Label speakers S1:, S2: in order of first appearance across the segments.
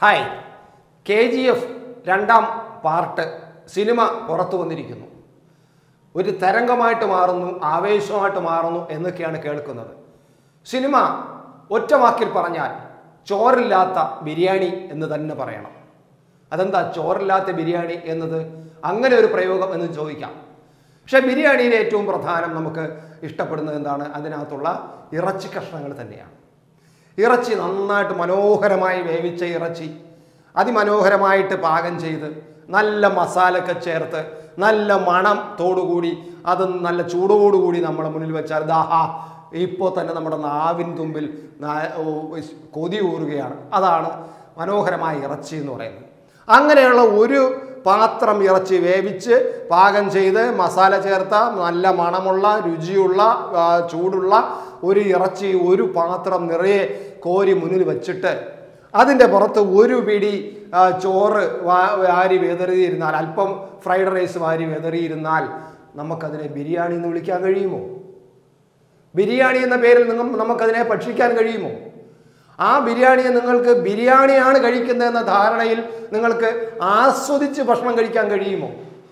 S1: hi K G F രണ്ടാം part സിനിമ പുറത്തു വന്നിരിക്കുന്നു ഒരു തരംഗമായിട്ട് മാറുന്നു ആവേശമായിട്ട് മാറുന്നു എന്നൊക്കെയാണ് കേൾക്കുന്നത് സിനിമ ഒറ്റ വാക്കിൽ പറഞ്ഞാൽ ചോറില്ലാത്ത ബിരിയാണി എന്ന് തന്നെ പറയണം അതെന്താ ചോറില്ലാത്ത ബിരിയാണി എന്നത് അങ്ങനെ ഒരു പ്രയോഗം എന്ന് ചോദിക്കാം പക്ഷെ ബിരിയാണിയിലെ ഏറ്റവും പ്രധാനം നമുക്ക് ഇഷ്ടപ്പെടുന്നത് എന്താണ് അതിനകത്തുള്ള ഇറച്ചി കഷ്ണങ്ങൾ തന്നെയാണ് ഇറച്ചി നന്നായിട്ട് മനോഹരമായി വേവിച്ച ഇറച്ചി അതിമനോഹരമായിട്ട് പാകം ചെയ്ത് നല്ല മസാലയൊക്കെ ചേർത്ത് നല്ല മണം തോടുകൂടി അത് നല്ല ചൂടോടുകൂടി നമ്മുടെ മുന്നിൽ വെച്ചാൽ ദാഹാ ഇപ്പോൾ തന്നെ നമ്മുടെ നാവിൻ തുമ്പിൽ നാ- ഓ, ഇസ് കൊതി ഊറുകയാണ് അതാണ് മനോഹരമായ ഇറച്ചി എന്ന് പറയുന്നത് അങ്ങനെയുള്ള ഒരു പാത്രം ഇറച്ചി വേവിച്ച് പാകം ചെയ്ത് മസാല ചേർത്ത നല്ല മണമുള്ള രുചിയുള്ള ആ, ചൂടുള്ള ഒരു ഇറച്ചി ഒരു പാത്രം നിറയെ കോരി മുന്നിൽ വെച്ചിട്ട് അതിൻ്റെ പുറത്ത് ഒരു പിടി ആ, ചോറ് വാ- വാരി വെതറിയിരുന്നാൽ അല്പം ഫ്രൈഡ് റൈസ് വാരി വെതറിയിരുന്നാൽ നമുക്കതിനെ ബിരിയാണി എന്ന് വിളിക്കാൻ കഴിയുമോ ബിരിയാണി എന്ന പേരിൽ നിങ്ങൾ നമുക്കതിനെ ഭക്ഷിക്കാൻ കഴിയുമോ ആ ബിരിയാണിയെ നിങ്ങൾക്ക് ബിരിയാണിയാണ് കഴിക്കുന്നതെന്ന ധാരണയിൽ നിങ്ങൾക്ക് ആസ്വദിച്ച് ഭക്ഷണം കഴിക്കാൻ കഴിയുമോ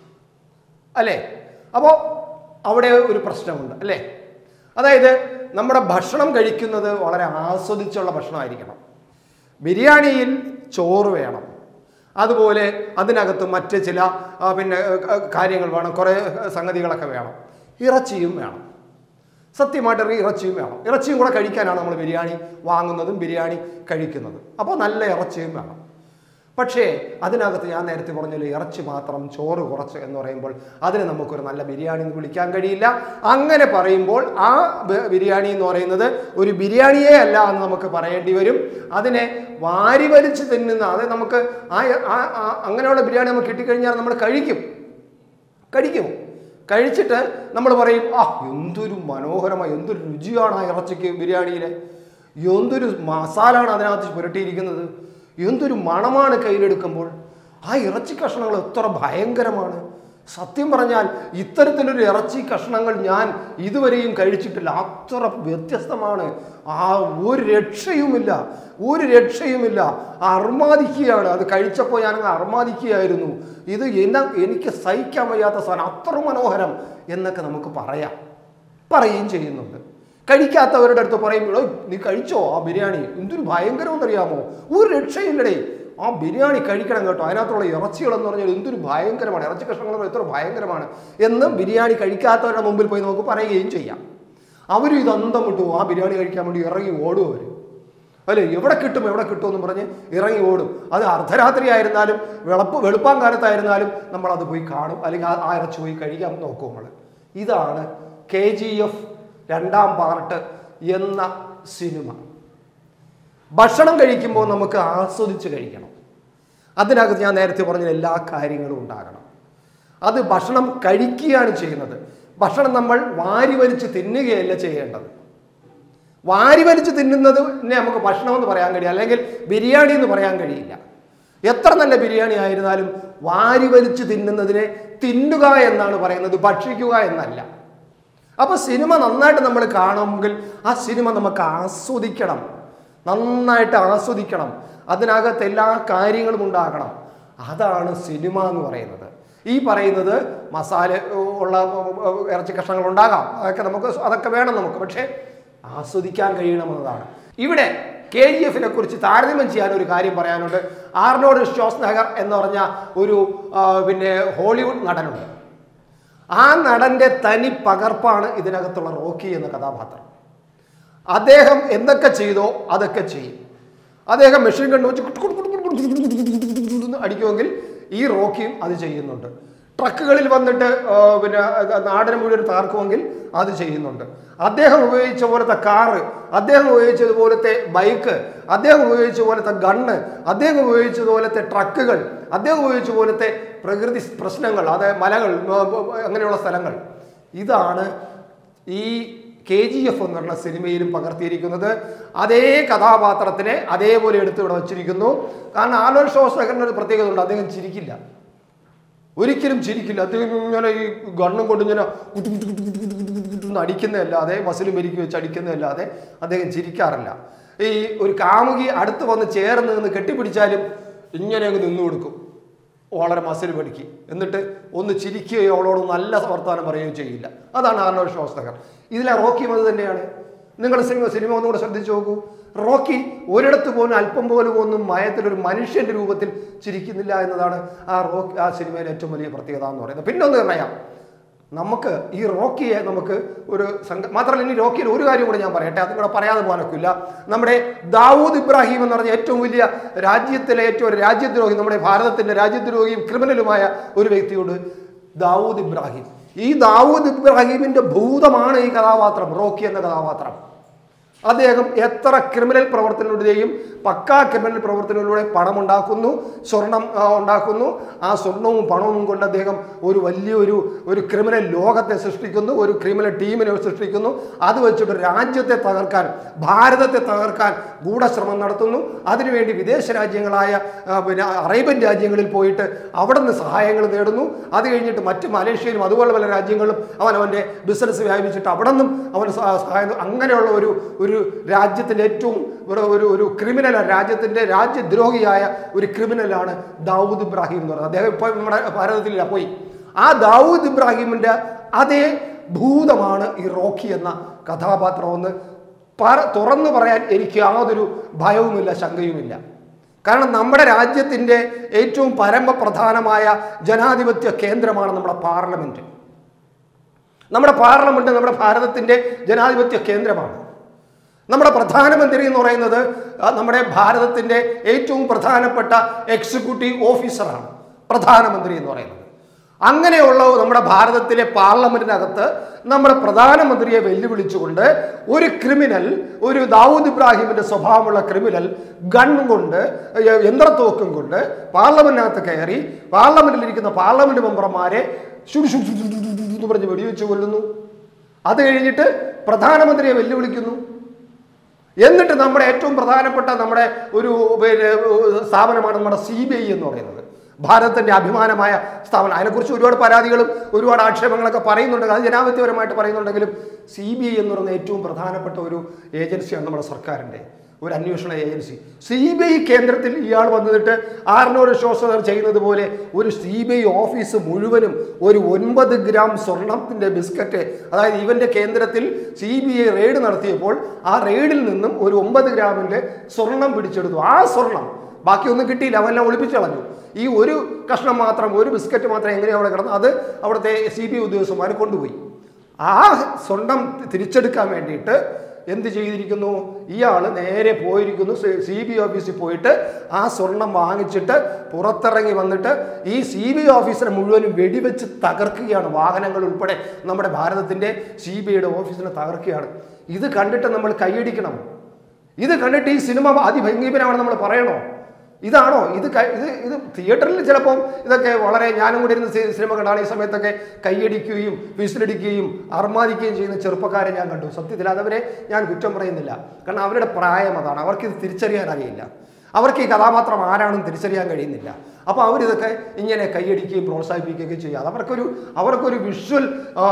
S1: അല്ലേ അപ്പോൾ അവിടെ ഒരു പ്രശ്നമുണ്ട് അല്ലേ അതായത് നമ്മുടെ ഭക്ഷണം കഴിക്കുന്നത് വളരെ ആസ്വദിച്ചുള്ള ഭക്ഷണമായിരിക്കണം ബിരിയാണിയിൽ ചോറ് വേണം അതുപോലെ അതിനകത്ത് മറ്റ് ചില ആ, പിന്നെ ആ, കാര്യങ്ങൾ വേണം കുറേ സംഗതികളൊക്കെ വേണം ഇറച്ചിയും വേണം സത്യമായിട്ട് ഇറച്ചിയും വേണം ഇറച്ചിയും കൂടെ കഴിക്കാനാണ് നമ്മൾ ബിരിയാണി വാങ്ങുന്നതും ബിരിയാണി കഴിക്കുന്നതും അപ്പോൾ നല്ല ഇറച്ചിയും വേണം പക്ഷേ അതിനകത്ത് ഞാൻ നേരത്തെ പറഞ്ഞല്ലോ ഇറച്ചി മാത്രം ചോറ് കുറച്ച് എന്ന് പറയുമ്പോൾ അതിന് നമുക്കൊരു നല്ല ബിരിയാണി എന്ന് വിളിക്കാൻ കഴിയില്ല അങ്ങനെ പറയുമ്പോൾ ആ ബ- ബിരിയാണി എന്ന് പറയുന്നത് ഒരു ബിരിയാണിയേ അല്ല എന്ന് നമുക്ക് പറയേണ്ടി വരും അതിനെ വാരി വലിച്ച് തിന്നുന്ന അത് നമുക്ക് ആ ആ- ആ- അങ്ങനെയുള്ള ബിരിയാണി നമുക്ക് കിട്ടിക്കഴിഞ്ഞാൽ നമ്മൾ കഴിക്കും കഴിക്കും കഴിച്ചിട്ട് നമ്മൾ പറയും ആ എന്തൊരു മനോഹരമായ എന്തൊരു രുചിയാണ് ആ ഇറച്ചിക്ക് ബിരിയാണിയിലെ എന്തൊരു മസാലയാണ് അതിനകത്ത് പുരട്ടിയിരിക്കുന്നത് എന്തൊരു മണമാണ് കയ്യിലെടുക്കുമ്പോൾ ആ ഇറച്ചി കഷ്ണങ്ങൾ എത്ര ഭയങ്കരമാണ് സത്യം പറഞ്ഞാൽ ഇത്തരത്തിലൊരു ഇറച്ചി കഷ്ണങ്ങൾ ഞാൻ ഇതുവരെയും കഴിച്ചിട്ടില്ല അത്ര വ്യത്യസ്തമാണ് ആ ഒരു രക്ഷയുമില്ല ഒരു രക്ഷയുമില്ല അർമാദിക്കുകയാണ് അത് കഴിച്ചപ്പോൾ ഞാനങ്ങ് അർമാദിക്കുകയായിരുന്നു ഇത് എന്നെ എനിക്ക് സഹിക്കാൻ വയ്യാത്ത സാധനം അത്ര മനോഹരം എന്നൊക്കെ നമുക്ക് പറയാം പറയുകയും ചെയ്യുന്നുണ്ട് കഴിക്കാത്തവരുടെ അടുത്ത് പറയും "എടോ, നീ കഴിച്ചോ ആ ബിരിയാണി എന്തൊരു ഭയങ്കരമെന്നറിയാമോ ഒരു രക്ഷയില്ലടേ ആ ബിരിയാണി കഴിക്കണം കേട്ടോ അതിനകത്തുള്ള ഇറച്ചികളെന്ന് പറഞ്ഞാൽ എന്തൊരു ഭയങ്കരമാണ് ഇറച്ചി കഷ്ണങ്ങൾ എത്ര ഭയങ്കരമാണ് എന്ന് ബിരിയാണി കഴിക്കാത്തവരുടെ മുമ്പിൽ പോയി നമുക്ക് പറയുകയും ചെയ്യാം അവരും ഇത് അന്തം വിട്ടു ആ ബിരിയാണി കഴിക്കാൻ വേണ്ടി ഇറങ്ങി ഓടും അവർ അല്ലേ എവിടെ കിട്ടും എവിടെ കിട്ടുമെന്ന് പറഞ്ഞ് ഇറങ്ങി ഓടും അത് അർദ്ധരാത്രി ആയിരുന്നാലും വെളുപ്പ് വെളുപ്പാൻ കാലത്തായിരുന്നാലും നമ്മൾ അത് പോയി കാണും അല്ലെങ്കിൽ ആ- ആ ഇറച്ചി പോയി കഴിക്കാൻ നോക്കും നമ്മൾ ഇതാണ് കെ ജി എഫ് രണ്ടാം പാർട്ട് എന്ന സിനിമ ഭക്ഷണം കഴിക്കുമ്പോൾ നമുക്ക് ആസ്വദിച്ച് കഴിക്കണം അതിനകത്ത് ഞാൻ നേരത്തെ പറഞ്ഞ എല്ലാ കാര്യങ്ങളും ഉണ്ടാകണം അത് ഭക്ഷണം കഴിക്കുകയാണ് ചെയ്യുന്നത് ഭക്ഷണം നമ്മൾ വാരി വലിച്ച് തിന്നുകയല്ല ചെയ്യേണ്ടത് വാരി വലിച്ച് തിന്നുന്നതിനെ നമുക്ക് ഭക്ഷണം എന്ന് പറയാൻ കഴിയില്ല അല്ലെങ്കിൽ ബിരിയാണി എന്ന് പറയാൻ കഴിയില്ല എത്ര നല്ല ബിരിയാണി ആയിരുന്നാലും വാരി വലിച്ച് തിന്നുന്നതിനെ തിന്നുക എന്നാണ് പറയുന്നത് ഭക്ഷിക്കുക എന്നല്ല അപ്പോൾ സിനിമ നന്നായിട്ട് നമ്മൾ കാണുമെങ്കിൽ ആ സിനിമ നമുക്ക് ആസ്വദിക്കണം നന്നായിട്ട് ആസ്വദിക്കണം അതിനകത്ത് എല്ലാ കാര്യങ്ങളും ഉണ്ടാകണം അതാണ് സിനിമ എന്ന് പറയുന്നത് ഈ പറയുന്നത് മസാല ഉള്ള ഇറച്ചി കഷ്ണങ്ങൾ ഉണ്ടാകാം അതൊക്കെ നമുക്ക് അതൊക്കെ വേണം നമുക്ക് പക്ഷേ ആസ്വദിക്കാൻ കഴിയണമെന്നതാണ് ഇവിടെ കെ ജി എഫിനെ കുറിച്ച് താരതമ്യം ചെയ്യാൻ ഒരു കാര്യം പറയാനുണ്ട് ആർണോഡ് ഷോസ്നഗർ എന്ന് പറഞ്ഞ ഒരു ആ, പിന്നെ ഹോളിവുഡ് നടനുണ്ട് ആ നടന്റെ തനി പകർപ്പാണ് ഇതിനകത്തുള്ള റോക്കി എന്ന കഥാപാത്രം അദ്ദേഹം എന്തൊക്കെ ചെയ്തോ അതൊക്കെ ചെയ്യും അദ്ദേഹം മെഷീൻ കണ്ടു വെച്ച് കുട്ട് കുട്ട് കുട്ട് കുട്ട് കുട്ട് കുട്ട് കുട്ട് കുട്ട് കുട്ട് എന്ന് അടിക്കുമെങ്കിൽ ഈ റോക്കിയും അത് ചെയ്യുന്നുണ്ട് ട്രക്കുകളിൽ വന്നിട്ട് ആ, പിന്നെ നാടിനെ മുഴുവൻ താർക്കുമെങ്കിൽ അത് ചെയ്യുന്നുണ്ട് അദ്ദേഹം ഉപയോഗിച്ച പോലത്തെ കാറ് അദ്ദേഹം ഉപയോഗിച്ചതുപോലത്തെ ബൈക്ക് അദ്ദേഹം ഉപയോഗിച്ച പോലത്തെ ഗണ്ണ് അദ്ദേഹം ഉപയോഗിച്ചതുപോലത്തെ ട്രക്കുകൾ അദ്ദേഹം ഉപയോഗിച്ച പോലത്തെ പ്രകൃതി പ്രശ്നങ്ങൾ അതായത് മലകൾ ആ, അങ്ങനെയുള്ള സ്ഥലങ്ങൾ ഇതാണ് ഈ കെ ജി എഫ് എന്നുള്ള സിനിമയിലും പകർത്തിയിരിക്കുന്നത് അതേ കഥാപാത്രത്തിനെ അതേപോലെ എടുത്ത് ഇവിടെ വച്ചിരിക്കുന്നു കാരണം ആലോർ ഷോസ്നഗറിന് ഒരു പ്രത്യേകത ഉണ്ട് അദ്ദേഹം ചിരിക്കില്ല ഒരിക്കലും ചിരിക്കില്ല അദ്ദേഹം ഇങ്ങനെ ഈ ഗണ്ണും കൊണ്ട് ഇങ്ങനെ കുട്ടി കുട്ടി കുട്ടി കുട്ടി കുട്ടി കുട്ടി കുട്ടി എന്ന് അടിക്കുന്നതല്ലാതെ മസിലും പെരുക്കി വെച്ച് അടിക്കുന്നതല്ലാതെ അദ്ദേഹം ചിരിക്കാറില്ല ഈ ഒരു കാമുകി അടുത്ത് വന്ന് ചേർന്ന് നിന്ന് കെട്ടിപ്പിടിച്ചാലും ഇങ്ങനെ അങ്ങ് നിന്നു കൊടുക്കും വളരെ മസിൽ പഠിക്കും എന്നിട്ട് ഒന്ന് ചിരിക്കുകയോ അവളോട് നല്ല വർത്തമാനം പറയുകയോ ചെയ്യില്ല അതാണ് ആർണോൾഡ് ഷോസ്തകർ ഇതിലെ റോക്കിയും അത് തന്നെയാണ് നിങ്ങൾ സിനിമ സിനിമ ഒന്നുകൂടെ ശ്രദ്ധിച്ചു നോക്കൂ റോക്കി ഒരിടത്ത് പോലും അല്പം പോലും ഒന്നും മയത്തിൽ ഒരു മനുഷ്യന്റെ രൂപത്തിൽ ചിരിക്കുന്നില്ല എന്നതാണ് ആ റോക്കി ആ സിനിമയിലെ ഏറ്റവും വലിയ പ്രത്യേകത എന്ന് പറയുന്നത് പിന്നെ ഒന്ന് പറയാം നമുക്ക് ഈ റോക്കിയെ നമുക്ക് ഒരു സംഘ മാത്രമല്ല ഇനി റോക്കിയിൽ ഒരു കാര്യം കൂടെ ഞാൻ പറയട്ടെ അതും കൂടെ പറയാതെ പോകാനൊക്കില്ല നമ്മുടെ ദാവൂദ് ഇബ്രാഹിം എന്ന് പറഞ്ഞ ഏറ്റവും വലിയ രാജ്യത്തിലെ ഏറ്റവും ഒരു രാജ്യദ്രോഹി നമ്മുടെ ഭാരതത്തിന്റെ രാജ്യദ്രോഹിയും ക്രിമിനലുമായ ഒരു വ്യക്തിയോട് ദാവൂദ് ഇബ്രാഹിം ഈ ദാവൂദ് ഇബ്രാഹിമിന്റെ ഭൂതമാണ് ഈ കഥാപാത്രം റോക്കി എന്ന കഥാപാത്രം അദ്ദേഹം എത്ര ക്രിമിനൽ പ്രവർത്തനങ്ങളുടെയും പക്കാ ക്രിമിനൽ പ്രവർത്തനങ്ങളിലൂടെ പണം ഉണ്ടാക്കുന്നു സ്വർണം ആ, ഉണ്ടാക്കുന്നു ആ സ്വർണവും പണവും കൊണ്ട് അദ്ദേഹം ഒരു വലിയൊരു ഒരു ക്രിമിനൽ ലോകത്തെ സൃഷ്ടിക്കുന്നു ഒരു ക്രിമിനൽ ടീമിനെ സൃഷ്ടിക്കുന്നു അത് വെച്ചിട്ട് രാജ്യത്തെ തകർക്കാൻ ഭാരതത്തെ തകർക്കാൻ ഗൂഢശ്രമം നടത്തുന്നു അതിനുവേണ്ടി വിദേശ രാജ്യങ്ങളായ ആ, പിന്നെ അറേബ്യൻ രാജ്യങ്ങളിൽ പോയിട്ട് അവിടെ നിന്ന് സഹായങ്ങൾ നേടുന്നു അത് കഴിഞ്ഞിട്ട് മറ്റ് മലേഷ്യയിലും അതുപോലെ പല രാജ്യങ്ങളിലും അവൻ അവൻ്റെ ബിസിനസ് വ്യാപിച്ചിട്ട് അവിടെ നിന്നും അവൻ സഹ- സഹായം അങ്ങനെയുള്ള ഒരു ഒരു രാജ്യത്തിൻ്റെ ഏറ്റവും ഒരു ഒരു ഒരു ക്രിമിനൽ രാജ്യത്തിൻ്റെ രാജ്യദ്രോഹിയായ ഒരു ക്രിമിനലാണ് ദാവൂദ് ഇബ്രാഹിം എന്ന് പറയുന്നത് അദ്ദേഹം ഇപ്പോൾ നമ്മുടെ ഭാരതത്തിലില്ല പോയി ആ ദാവൂദ് ഇബ്രാഹിമിൻ്റെ അതേ ഭൂതമാണ് ഈ റോക്കി എന്ന കഥാപാത്രമെന്ന് പറ തുറന്നു പറയാൻ എനിക്ക് യാതൊരു ഭയവുമില്ല ശങ്കയുമില്ല കാരണം നമ്മുടെ രാജ്യത്തിൻ്റെ ഏറ്റവും പരമപ്രധാനമായ ജനാധിപത്യ കേന്ദ്രമാണ് നമ്മുടെ പാർലമെൻറ്റ് നമ്മുടെ പാർലമെന്റ് നമ്മുടെ ഭാരതത്തിൻ്റെ ജനാധിപത്യ കേന്ദ്രമാണ് നമ്മുടെ പ്രധാനമന്ത്രി എന്ന് പറയുന്നത് ആ, നമ്മുടെ ഭാരതത്തിൻ്റെ ഏറ്റവും പ്രധാനപ്പെട്ട എക്സിക്യൂട്ടീവ് ഓഫീസറാണ് പ്രധാനമന്ത്രി എന്ന് പറയുന്നത് അങ്ങനെയുള്ള നമ്മുടെ ഭാരതത്തിലെ പാർലമെന്റിനകത്ത് നമ്മുടെ പ്രധാനമന്ത്രിയെ വെല്ലുവിളിച്ചുകൊണ്ട് ഒരു ക്രിമിനൽ ഒരു ദാവൂദ് ഇബ്രാഹിമിന്റെ സ്വഭാവമുള്ള ക്രിമിനൽ ഗൺ കൊണ്ട് ഏ, യന്ത്രത്തോക്കും കൊണ്ട് പാർലമെന്റിനകത്ത് കയറി പാർലമെന്റിലിരിക്കുന്ന പാർലമെന്റ് മെമ്പർമാരെ ശുടു ശുടു ശുടു ശുടു ശുടു എന്ന് പറഞ്ഞ് വെടിവെച്ച് കൊല്ലുന്നു അത് കഴിഞ്ഞിട്ട് പ്രധാനമന്ത്രിയെ വെല്ലുവിളിക്കുന്നു എന്നിട്ട് നമ്മുടെ ഏറ്റവും പ്രധാനപ്പെട്ട നമ്മുടെ ഒരു പിന്നെ സ്ഥാപനമാണ് നമ്മുടെ സി ബി ഐ എന്ന് പറയുന്നത് ഭാരതത്തിന്റെ അഭിമാനമായ സ്ഥാപനം അതിനെക്കുറിച്ച് ഒരുപാട് പരാതികളും ഒരുപാട് ആക്ഷേപങ്ങളൊക്കെ പറയുന്നുണ്ട് അത് ജനാധിപത്യപരമായിട്ട് പറയുന്നുണ്ടെങ്കിലും സി ബി ഐ എന്ന് പറയുന്ന ഏറ്റവും പ്രധാനപ്പെട്ട ഒരു ഏജൻസിയാണ് നമ്മുടെ സർക്കാരിൻ്റെ ഒരു അന്വേഷണ ഏജൻസി സി ബി ഐ കേന്ദ്രത്തിൽ ഇയാൾ വന്നിട്ട് ആറിനോട് ശോഷണം ചെയ്യുന്നത് പോലെ ഒരു സി ബി ഐ ഓഫീസ് മുഴുവനും ഒരു ഒൻപത് ഗ്രാം സ്വർണത്തിൻ്റെ ബിസ്ക്കറ്റ് അതായത് ഇവൻ്റെ കേന്ദ്രത്തിൽ സി ബി ഐ റെയ്ഡ് നടത്തിയപ്പോൾ ആ റെയ്ഡിൽ നിന്നും ഒരു ഒമ്പത് ഗ്രാമിൻ്റെ സ്വർണം പിടിച്ചെടുത്തു ആ സ്വർണം ബാക്കിയൊന്നും കിട്ടിയില്ല അവെല്ലാം ഒളിപ്പിച്ചു കളഞ്ഞു ഈ ഒരു കഷ്ണം മാത്രം ഒരു ബിസ്ക്കറ്റ് മാത്രം എങ്ങനെയാണ് അവിടെ കിടന്നു അത് അവിടുത്തെ സി ബി ഐ ഉദ്യോഗസ്ഥന്മാർ കൊണ്ടുപോയി ആ സ്വർണം തിരിച്ചെടുക്കാൻ വേണ്ടിയിട്ട് എന്ത് ചെയ്തിരിക്കുന്നു ഇയാൾ നേരെ പോയിരിക്കുന്നു സി ബി ഓഫീസിൽ പോയിട്ട് ആ സ്വർണം വാങ്ങിച്ചിട്ട് പുറത്തിറങ്ങി വന്നിട്ട് ഈ സി ബി ഓഫീസിനെ മുഴുവനും വെടിവെച്ച് തകർക്കുകയാണ് വാഹനങ്ങൾ ഉൾപ്പെടെ നമ്മുടെ ഭാരതത്തിൻ്റെ സി ബി ഐയുടെ ഓഫീസിനെ തകർക്കുകയാണ് ഇത് കണ്ടിട്ട് നമ്മൾ കൈയടിക്കണം ഇത് കണ്ടിട്ട് ഈ സിനിമ അതിഭംഗീപരമാണ് നമ്മൾ പറയണോ ഇതാണോ ഇത് ക- ഇത് ഇത് തിയേറ്ററിൽ ചിലപ്പം ഇതൊക്കെ വളരെ ഞാനും കൂടി ഇരുന്ന് സി- സിനിമ കണ്ടാണ് ഈ സമയത്തൊക്കെ കൈയടിക്കുകയും വിസിലടിക്കുകയും അർമാദിക്കുകയും ചെയ്യുന്ന ചെറുപ്പക്കാരെ ഞാൻ കണ്ടു സത്യത്തിൽ അതവരെ ഞാൻ കുറ്റം പറയുന്നില്ല കാരണം അവരുടെ പ്രായം അതാണ് അവർക്ക് ഇത് തിരിച്ചറിയാൻ അറിയില്ല അവർക്ക് ഈ കഥാപാത്രം ആരാണെന്ന് തിരിച്ചറിയാൻ കഴിയുന്നില്ല അപ്പോൾ അവരിതൊക്കെ ഇങ്ങനെ കൈയടിക്കുകയും പ്രോത്സാഹിപ്പിക്കുകയൊക്കെ ചെയ്യുക അത് അവർക്കൊരു അവർക്കൊരു വിഷ്വൽ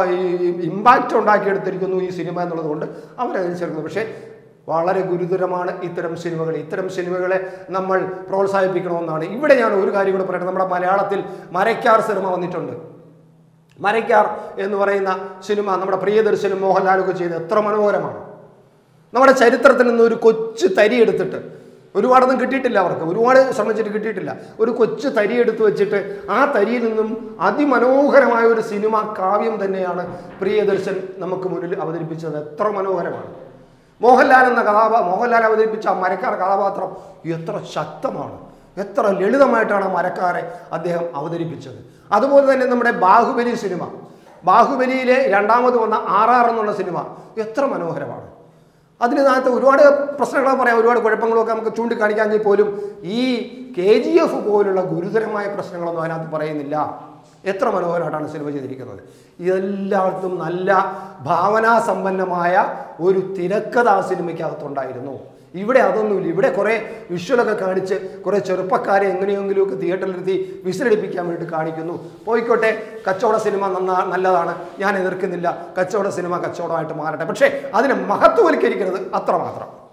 S1: ഇമ്പാക്റ്റ് ഉണ്ടാക്കിയെടുത്തിരിക്കുന്നു ഈ സിനിമ എന്നുള്ളത് കൊണ്ട് അവരതിന് പക്ഷേ വളരെ ഗുരുതരമാണ് ഇത്തരം സിനിമകൾ ഇത്തരം സിനിമകളെ നമ്മൾ പ്രോത്സാഹിപ്പിക്കണമെന്നാണ് ഇവിടെ ഞാൻ ഒരു കാര്യം കൂടെ പറയട്ടെ നമ്മുടെ മലയാളത്തിൽ മരയ്ക്കാർ സിനിമ വന്നിട്ടുണ്ട് മരയ്ക്കാർ എന്ന് പറയുന്ന സിനിമ നമ്മുടെ പ്രിയദർശനും മോഹൻലാലൊക്കെ ചെയ്ത് എത്ര മനോഹരമാണ് നമ്മുടെ ചരിത്രത്തിൽ നിന്ന് ഒരു കൊച്ചു തരി എടുത്തിട്ട് ഒരുപാടൊന്നും കിട്ടിയിട്ടില്ല അവർക്ക് ഒരുപാട് ശ്രമിച്ചിട്ട് കിട്ടിയിട്ടില്ല ഒരു കൊച്ചു തരി എടുത്തു വെച്ചിട്ട് ആ തരിയിൽ നിന്നും അതിമനോഹരമായ ഒരു സിനിമ കാവ്യം തന്നെയാണ് പ്രിയദർശൻ നമുക്ക് മുന്നിൽ അവതരിപ്പിച്ചത് എത്ര മനോഹരമാണ് മോഹൻലാൽ എന്ന കഥാപാ മോഹൻലാൽ അവതരിപ്പിച്ച ആ മരക്കാർ കഥാപാത്രം എത്ര ശക്തമാണ് എത്ര ലളിതമായിട്ടാണ് ആ മരക്കാരെ അദ്ദേഹം അവതരിപ്പിച്ചത് അതുപോലെ തന്നെ നമ്മുടെ ബാഹുബലി സിനിമ ബാഹുബലിയിലെ രണ്ടാമത് വന്ന ആർ ആർ എന്നുള്ള സിനിമ എത്ര മനോഹരമാണ് അതിനകത്ത് ഒരുപാട് പ്രശ്നങ്ങളൊക്കെ പറയാം ഒരുപാട് കുഴപ്പങ്ങളൊക്കെ നമുക്ക് ചൂണ്ടിക്കാണിക്കാമെങ്കിൽ പോലും ഈ കെ ജി എഫ് പോലുള്ള ഗുരുതരമായ പ്രശ്നങ്ങളൊന്നും അതിനകത്ത് പറയുന്നില്ല എത്ര മനോഹരമായിട്ടാണ് സിനിമ ചെയ്തിരിക്കുന്നത് ഇതെല്ലായിടത്തും നല്ല ഭാവനാസമ്പന്നമായ ഒരു തിരക്കഥ ആ സിനിമയ്ക്കകത്തുണ്ടായിരുന്നു ഇവിടെ അതൊന്നുമില്ല ഇവിടെ കുറേ വിഷ്വലൊക്കെ കാണിച്ച് കുറേ ചെറുപ്പക്കാരെ എങ്ങനെയെങ്കിലുമൊക്കെ തിയേറ്ററിലിരുത്തി വിസിലടിപ്പിക്കാൻ വേണ്ടി കാണിക്കുന്നു പോയിക്കോട്ടെ കച്ചവട സിനിമ നന്നാ നല്ലതാണ് ഞാൻ എതിർക്കുന്നില്ല കച്ചവട സിനിമ കച്ചവടമായിട്ട് മാറട്ടെ പക്ഷേ അതിനെ മഹത്വവൽക്കരിക്കരുത് അത്രമാത്രം